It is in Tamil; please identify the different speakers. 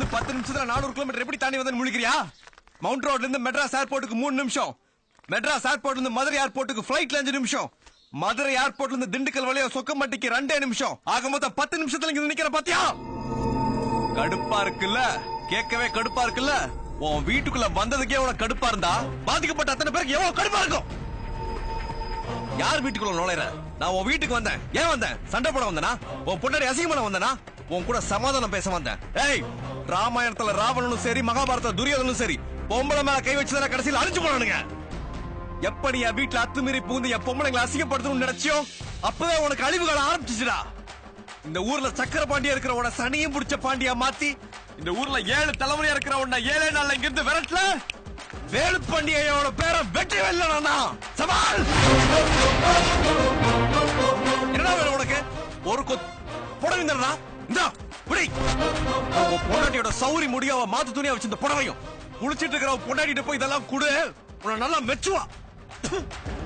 Speaker 1: பத்து நிமிஷத்துல நானூறு கிலோமீட்டர் எப்படி தாண்டி வந்து முழிக்கிறியா மவுண்ட் ரோட்ல இருந்து மெட்ராஸ் ஏர்போர்ட்டுக்கு மூணு நிமிஷம் மெட்ராஸ் ஏர்போர்ட்ல இருந்து மதுரை ஏர்போர்ட்டுக்கு ஃபிளைட்ல அஞ்சு நிமிஷம் மதுரை ஏர்போர்ட்ல இருந்து திண்டுக்கல் வழியா சொக்கம்பட்டிக்கு ரெண்டே நிமிஷம் ஆக மொத்தம் பத்து நிமிஷத்துல இங்க நிக்கிற பாத்தியா கடுப்பா இருக்குல்ல கேட்கவே கடுப்பா இருக்குல்ல உன் வீட்டுக்குள்ள வந்ததுக்கே உனக்கு கடுப்பா இருந்தா பாதிக்கப்பட்ட அத்தனை பேருக்கு எவ்வளவு கடுப்பா இருக்கும் யார் வீட்டுக்குள்ள நுழைற நான் உன் வீட்டுக்கு வந்தேன் ஏன் வந்தேன் சண்டை போட வந்தனா உன் பொண்டாடி அசிங்கமான வந்தனா உன் கூட சமாதானம் பேச வந்தேன் ஏய் ராமாயணத்துல ராவணனும் சரி மகாபாரதத்துல துரியோதனும் சரி பொம்பளை மேல கை வச்சதால கடைசியில் அழிச்சு போனானுங்க எப்படி என் வீட்டுல அத்துமீறி பூந்து என் பொம்பளைங்களை அசிங்கப்படுத்தணும்னு நினைச்சியோ அப்பதான் உனக்கு அழிவுகள் ஆரம்பிச்சுடா இந்த ஊர்ல சக்கர பாண்டியா இருக்கிற உன சனியும் புடிச்ச பாண்டியா மாத்தி இந்த ஊர்ல ஏழு தலைமுறையா இருக்கிற உன்னை ஏழே நாள்ல இங்க இருந்து விரட்டல வேலு பாண்டியோட பேரை வெற்றி வெல்லனா சவால் என்னடா வேணும் உனக்கு ஒரு கொத் புடவைங்கடா இந்தா புடி உன் பொண்டாட்டியோட சௌரி முடிய அவ மாத்து துணியா வச்சு இந்த புடவையும் குளிச்சிட்டு இருக்கிற உன் பொண்டாட்டிட்ட போய் இதெல்லாம் குடு உன்னை நல்லா மெச்சுவா